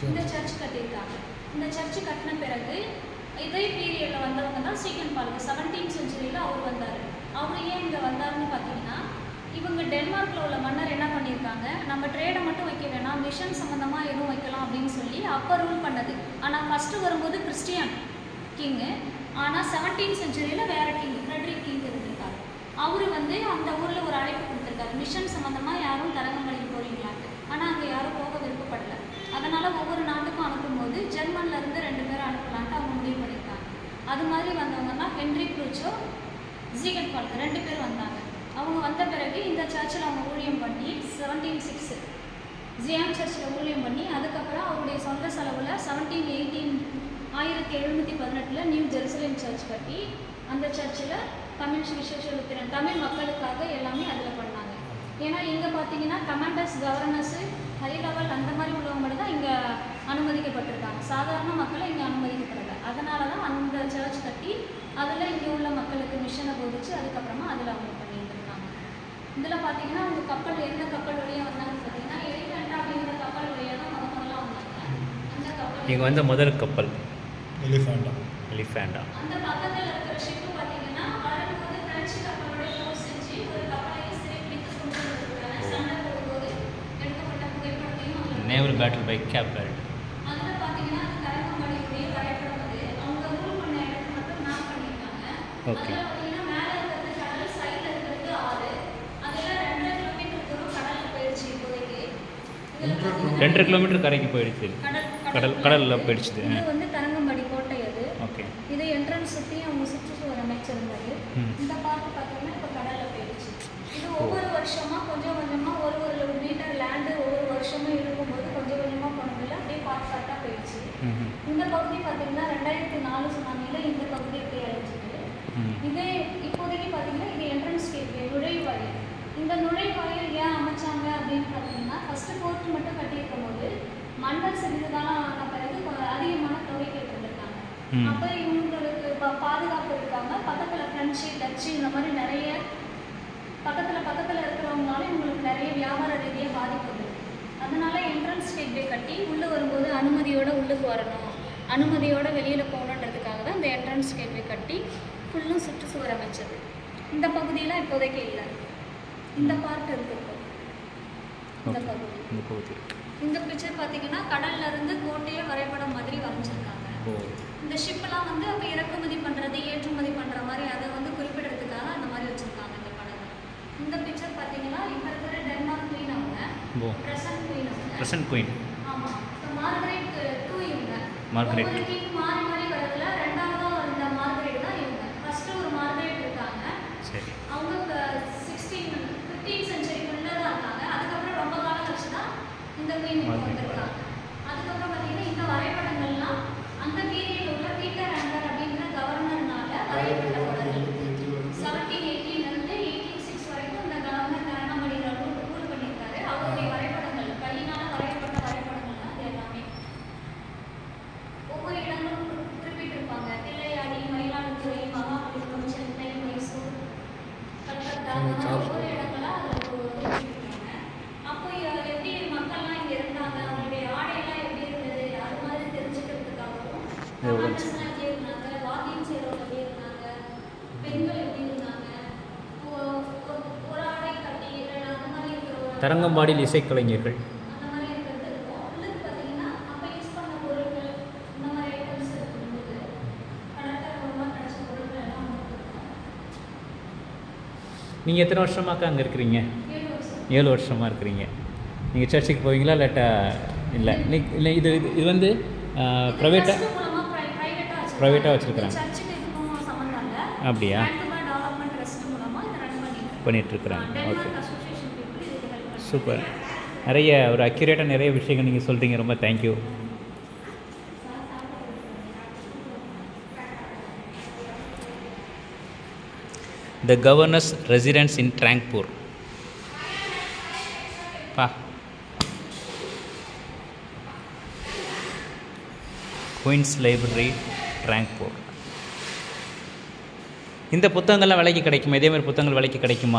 இந்த சர்ச் கட்டியிருக்காங்க இந்த சர்ச் கட்டின பிறகு இதே பீரியடில் வந்தவங்க தான் சீகன் பாலுக்கு செவன்டீன் செஞ்சுரியில் அவர் வந்தார் அவர் ஏன் இங்கே வந்தாருன்னு பார்த்தீங்கன்னா இவங்க டென்மார்க்கில் உள்ள மன்னர் என்ன பண்ணியிருக்காங்க நம்ம ட்ரேடை மட்டும் வைக்க வேணாம் மிஷன் சம்மந்தமாக எதுவும் வைக்கலாம் அப்படின்னு சொல்லி அப்போ ரூல் பண்ணது ஆனால் ஃபஸ்ட்டு வரும்போது கிறிஸ்டியன் கிங்கு ஆனால் செவன்டீன் செஞ்சுரியில் வேற கிங் ஃப்ரெட்ரிக் கிங் இருந்திருக்காரு அவர் வந்து அந்த ஊரில் ஒரு அழைப்பு கொடுத்துருக்காரு மிஷன் சம்மந்தமாக யாரும் தரங்கம்படிக்கு போறீங்களான்ட்டு ஆனால் அங்கே யாரும் போக விருப்பப்படல அதனால் ஒவ்வொரு நாட்டுக்கும் அனுப்பும்போது ஜெர்மன்ல இருந்து ரெண்டு பேரும் அனுப்பலான்ட்டு அவங்க முடிவு பண்ணியிருக்காங்க அது மாதிரி வந்தவங்க தான் ஹென்ரி ப்ளூச்சோ ஜீகன் பால்க் ரெண்டு பேர் வந்தாங்க அவங்க வந்த பிறகு இந்த சர்ச்சில் அவங்க ஊழியம் பண்ணி செவன்டீன் சிக்ஸ் ஜியாம் சர்ச்சில் ஊழியம் பண்ணி அதுக்கப்புறம் அவருடைய சொந்த செலவில் செவன்டீன் எயிட்டீன் ஆயிரத்தி எழுநூற்றி பதினெட்டில் நியூ ஜெருசலேம் சர்ச் கட்டி அந்த சர்ச்சில் தமிழ் விசேஷ லுத்திரன் தமிழ் மக்களுக்காக எல்லாமே அதில் பண்ணாங்க ஏன்னா இங்கே பார்த்தீங்கன்னா கமாண்டர்ஸ் கவர்னர்ஸு ஹை லெவல் அந்த மாதிரி உள்ளவங்க மட்டும் தான் இங்கே அனுமதிக்கப்பட்டிருக்காங்க சாதாரண மக்களை இங்கே அனுமதிக்கப்படலை அதனால தான் அந்த சர்ச் கட்டி அதில் இங்கே உள்ள மக்களுக்கு மிஷனை போதிச்சு அதுக்கப்புறமா அதில் அவங்க பண்ணியிருந்திருக்காங்க இதில் பார்த்தீங்கன்னா அவங்க கப்பல் எந்த கப்பல் வழியாக வந்தாங்கன்னு பார்த்தீங்கன்னா எலிஃபெண்டா அப்படிங்கிற கப்பல் வழியாக தான் முத முதல்ல வந்தாங்க அந்த கப்பல் இங்கே வந்த முதல் கப்பல் எலிஃபேண்டா எலிஃபேண்டா அந்த பக்கத்தில் இருக்கிற ஷிப்பு பார்த்தீங்கன்னா வரும்போது பிரெஞ்சு கப்பலோட யூஸ் செஞ்சு ஒரு கப்பலை சிறைப்பிடித்து கொண்டு வந்திருக்காங்க சண்டை போடும்போது எடுக்கப்பட்ட புகைப்படத்தையும் அதில் நேவல் பேட்டில் பை கேப்பல் அதில் பார்த்தீங்கன்னா அது கரங்கம்பாடியுடைய வரைபடம் அது அவங்க ரூல் பண்ண இடத்தை மட்டும் மேப் பண்ணியிருக்காங்க Okay. அதில் பார்த்தீங்கன்னா மேலே இருக்கிறது கடல் சைடில் இருக்கிறது ஆறு அதெல்லாம் ரெண்டரை கிலோமீட்டர் தூரம் கடலில் போயிடுச்சு இப்போதைக்கு இதில் பார்த்தீங்கன்னா ரெண்டரை கிலோமீட்டர் கரைக்கு போயிடுச்சு கடல் கடல் கடலில் போயிடுச்சுது இது வந்து கரங்கம்பாடி கோட்டை அது ஓகே இது என்ட்ரன்ஸ் சுற்றி அவங்க சுற்றுச்சுவர் அமைச்சிருந்தாரு ம். இந்த பார்க் பார்த்தீங்கன்னா இப்போ கடலில் போயிடுச்சு இது ஒவ்வொரு வருஷமா கொஞ்சம் கொஞ்சமா ஒரு ஒரு மீட்டர் லேண்டு ஒவ்வொரு வருஷமும் இருக்கும்போது கொஞ்சம் கொஞ்சமா போனதில்ல அப்படியே பார்க் பார்ட்டாக போயிடுச்சு ம் இந்த பகுதி பார்த்தீங்கன்னா ரெண்டாயிரத்தி நாலு சுனாமியில் இந்த பகுதி அப்படியே அழிஞ்சிட்டு ம் இதே இப்போதைக்கு பார்த்தீங்கன்னா இது என்ட்ரன்ஸ் கேட்வே நுழைவாயில் இந்த நுழைவாயில் ஏன் அமைச்சாங்க அப்படின்னு பார்த்தீங்கன்னா ஃபர்ஸ்ட் ஃபோர்ட் மட்டும் கட்டியிருக்கும் போது மன்னர் சிறிது காலம் ஆன பிறகு கொ- அதிகமான தொகை கேட்டிருந்திருக்காங்க ம். அப்போ இவங்களுக்கு ப- பாதுகாப்பு இருக்காங்க பக்கத்தில் ஃப்ரெஞ்சு டச்சு இந்த மாதிரி நிறைய பக்கத்தில் பக்கத்தில் இருக்கிறவங்களால இவங்களுக்கு நிறைய வியாபார ரீதியாக பாதிப்பு வருது அதனால என்ட்ரன்ஸ் கேட்வே கட்டி உள்ளே வரும்போது அனுமதியோட உள்ளுக்கு வரணும் அனுமதியோட வெளியில் போகணுன்றதுக்காக தான் இந்த என்ட்ரன்ஸ் கேட்வே கட்டி ஃபுல்லும் சுற்றுச்சுவர் அமைச்சது இந்த பகுதியில் இப்போதைக்கு இல்லை இந்த பார்ட் இருக்கு இப்போ. இந்த ஓகே பகுதி இந்த பகுதி இந்த பிக்சர் பார்த்தீங்கன்னா கடல்ல இருந்து கோட்டையை வரைபடம் மாதிரி வரைஞ்சிருக்காங்க ஓ இந்த ஷிப்லாம் வந்து அப்போ இறக்குமதி பண்ணுறது ஏற்றுமதி பண்ணுற மாதிரி அதை வந்து குறிப்பிடறதுக்காக அந்த மாதிரி வச்சுருக்காங்க இந்த படங்கள் இந்த பிக்சர் பார்த்தீங்கன்னா இப்போ இருக்கிற டென்மார்க் குயின் அவங்க ஓ ப்ரெசன்ட் குயின் அவங்க ப்ரெசன்ட் குயின் ஆமாம் இப்போ மார்கரெட் டூ இவங்க மார்கரெட். ஒவ்வொரு king மாறி மாறி வரதுல ரெண்டாவதா இருந்த மார்கரெட் தான் இவங்க ஃபர்ஸ்ட் ஒரு மார்கரெட் இருக்காங்க சரி அவங்க சிக்ஸ்டீன் ஃபிஃப்டீன் சென்ச்சுரிக்குள்ளே தான் இருக்காங்க அதுக்கப்புறம் ரொம்ப காலம் கழிச்சு தான் இந்த குயின் இப்போ மார்கரெட். வந்திருக்காங்க அதுக்கப்புறம் பார்த்தீங்கன்னா இந்த வரைபடங்கள்லாம் அந்த பீரியட் உள்ள பீட்டர் ஆண்டர் அப்படிங்கிற கவர்னர்னால வரையப்பட்ட படங்கள் செவன்டீன் எயிட்டீன்லேருந்து எயிட்டீன் சிக்ஸ் வரைக்கும் இந்த கவர்னர் கரணமணியில் ரூல் ரூல் பண்ணியிருக்காரு அவருடைய வரைபடங்கள் கையினால வரையப்பட்ட வரைபடங்கள் தான் இது எல்லாமே ஒவ்வொரு இடங்களும் குறி- குறிப்பிட்டிருப்பாங்க தில்லையாடி மயிலாடுதுறை மகாபலிபுரம் சென்னை மைசூர் கல்கத்தா அந்த மாதிரி ஒவ்வொரு இடங்களா அதில் குறிப்பிட்டிருக்காங்க அப்போ இ- எப்படி மக்கள்லாம் இங்கே இருந்தாங்க அவங்களுடைய ஆடையெல்லாம் எப்படி இருந்தது அது மாதிரி தெரிஞ்சுக்கிறதுக்காகவும் இது ஒரு கமாண்டர்ஸ்லாம் எப்படி இருந்தாங்க வாக்கியம் செய்கிறவங்க எப்படி இருந்தாங்க பெண்கள் எப்படி இருந்தாங்க ஒ- ஒ- ஒரு ஆடை கட்டி அந்த மாதிரி இருக்கிற ஒரு தரங்கம்பாடியில் இசைக்கலைஞர்கள் அந்த மாதிரி இருக்கிறது இருக்கும் உள்ளுக்கு பார்த்தீங்கன்னா அப்போ யூஸ் பண்ண பொருட்கள் இந்த மாதிரி ஐட்டம்ஸ் இருக்கும்போது கடற்கரை மூலமாக கிடைச்ச பொருட்கள் எல்லாம் உங்களுக்கு இருக்கும் நீங்கள் எத்தனை வருஷமாக்கா அங்கே இருக்கிறீங்க ஏழு வருஷம் ஏழு வருஷமாக இருக்கிறீங்க நீங்கள் சர்ச்சுக்கு போவீங்களா இல்லாட்டா இல்லை நீ இல்லை இது இது இது வந்து ப்ரைவேட்டாக Trust மூலமா pri- private ஆ வச்சிருக்காங்க. Private ஆ வச்சிருக்காங்க. இது சர்ச்சுக்கு இதுக்கும் சம்மந்தம் இல்ல. அப்படியா? Vancouver Development Trust மூலமா இதை run பண்ணிட்டு இருக்காங்க. பண்ணிகிட்ருக்குறாங்க Denmark ஓகே Association people இதுக்கு help பண்றாங்க. சூப்பர் நிறைய ஒரு அக்யூரேட்டாக நிறைய விஷயங்கள் நீங்கள் சொல்கிறீங்க ரொம்ப thank you the governor's residence in Tranquebar பா குயின்ஸ் லைப்ரரி ட்ராங்க்பூர் இந்த புத்தகங்கள்லாம் விலைக்கு கிடைக்குமா இதே மாதிரி புத்தகங்கள் விலைக்கு கிடைக்குமா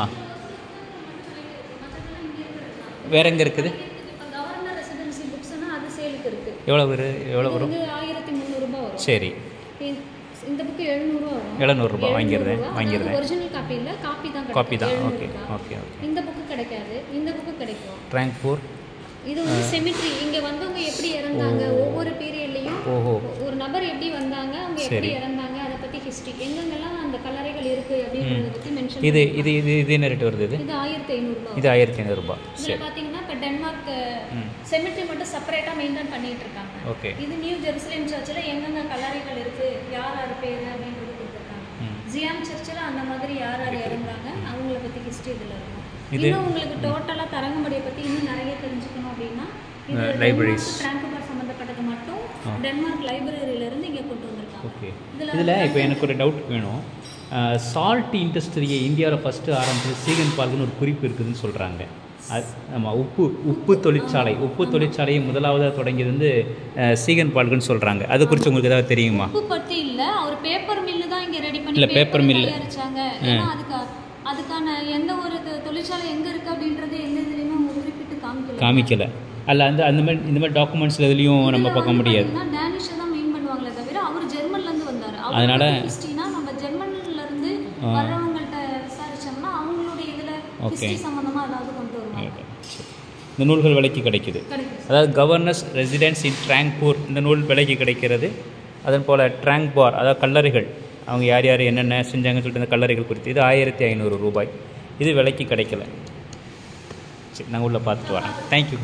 மத்ததெல்லாம் இங்க இருக்கிறது தான். வேற எங்கே இருக்குது இப்போ கவர்னர் ரெசிடென்சி புக்ஸ்னா அது சேலுக்கு இருக்கு எவ்வளோ வரு எவ்வளோ இது வரும் வந்து ஆயிரத்தி முந்நூறுரூபா வரும் சரி இந்த- இந்த புக்கு எழுநூறுவா வரும் எழுநூறுபா வாங்கிடுறேன் வாங்கிடுறேன் ஒரிஜினல் காப்பி இல்லை காப்பி தான் காப்பி தான் கிடைக்கும். ஓகே 700 ஓகே ஓகே இந்த புக்கு கிடைக்காது இந்த புக்கு கிடைக்கும் ட்ராங்க்பூர் இது வந்து செமிட்ரி இங்க வந்தவங்க எப்படி இறந்தாங்க ஒவ்வொரு பீரியட்லயும் ஓஹோ ஒரு நபர் எப்படி வந்தாங்க அவங்க எப்படி சரி. இறந்தாங்க அதை பத்தி ஹிஸ்டரி எங்கெங்கெல்லாம் அந்த கல்லறைகள் இருக்கு அப்படின்றத பத்தி மென்ஷன் இது இது இது இது என்ன ரேட் வருது இது இது ஆயிரத்தி ஐநூறுபா இது ஆயிரத்தி ஐநூறுரூபா இதுல சரி பாத்தீங்கன்னா இப்ப டென்மார்க் ம் செமிட்ரி மட்டும் செப்பரேட்டா மெயின்டைன் பண்ணிட்டு இருக்காங்க ஓகே இது நியூ ஜெருசலேம் சர்ச்சில் எங்கெங்க கல்லறைகள் இருக்கு யார் யார் பேர் அப்படின்றது கொடுத்துருக்காங்க ம் ஜியாம் சர்ச்சில் அந்த மாதிரி யார் யார் இறந்தாங்க அவங்கள பத்தி ஹிஸ்டரி இதுல இருக்கும் இது- இன்னும் உங்களுக்கு டோட்டலா தரங்கம்படியை பத்தி இன்னும் நிறைய தெரிஞ்சுக்கணும் அப்படின்னா இது அஹ், libraries. டென்மார்க் பிராங்கோபார் சம்மந்தப்பட்டது மட்டும் டென்மார்க் லைப்ரரியில இருந்து இங்க கொண்டு வந்திருக்காங்க ஓகே இதுல இதில் இப்போ எனக்கு ஒரு டவுட் வேணும் சால்ட் இண்டஸ்ட்ரியை இந்தியாவில் ஃபஸ்ட்டு ஆரம்பிச்சது சீகன் பார்க்குன்னு ஒரு குறிப்பு இருக்குதுன்னு சொல்கிறாங்க அது ஆமாம் உப்பு உப்பு தொழிற்சாலை உப்பு தொழிற்சாலையை முதலாவதாக தொடங்கியது வந்து அஹ், சீகன் பால்குன்னு சொல்கிறாங்க அது குறித்து உங்களுக்கு ஏதாவது தெரியுமா உப்பு பத்தி இல்ல அவர் பேப்பர் மில்லு தான் இங்க ரெடி பண்ணி இல்ல, paper paper mill. தயாரிச்சாங்க ஏன்னா அதுக்கு அதுக்கான எந்த ஒரு தொ- தொழிற்சாலை எங்க இருக்கு அப்படின்றது எந்த இதுலயுமே அவங்க குறிப்பிட்டு காமிக்கல காமிக்கலை அல்ல அந்த அந்த மாதிரி இந்த மாதிரி டாக்குமெண்ட்ஸில் எதுலேயும் நம்ம பார்க்க முடியாது டேனிஷை தான் மெயின் பண்ணுவாங்களே தவிர அவர் ஜெர்மன்ல இருந்து வந்தாரு அதனால- ஹிஸ்டரினா நம்ம ஜெர்மன்ல இருந்து வர்றவங்கள்ட்ட விசாரிச்சோம்னா அவங்களுடைய இதுல Okay. ஹிஸ்டரி சம்பந்தமா ஏதாவது கொண்டு வருவாங்க சரி. இந்த நூல்கள் விலைக்கு கிடைக்குது கிடைக்கும் அதாவது கவர்னர்ஸ் ரெசிடென்ஸ் இன் ட்ராங்க்பூர் இந்த நூல் விலைக்கு கிடைக்கிறது அதன் போல் ட்ராங்க் பார் அதாவது கல்லறைகள் அவங்க யார் யார் என்னென்ன செஞ்சாங்கன்னு சொல்லிட்டு அந்த கல்லறைகள் குறித்து இது ஆயிரத்தி ஐநூறு ரூபாய் இது விலைக்கு கிடைக்கல சரி நாங்கள் உள்ளே பார்த்துட்டு வரேன் தேங்க்யூ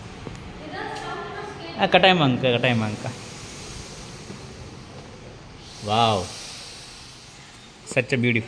ஆ கட்டாயமாங்கக்கா கட்டாயமாங்கக்கா வாவ் சச் அ பியூட்டிஃபுல்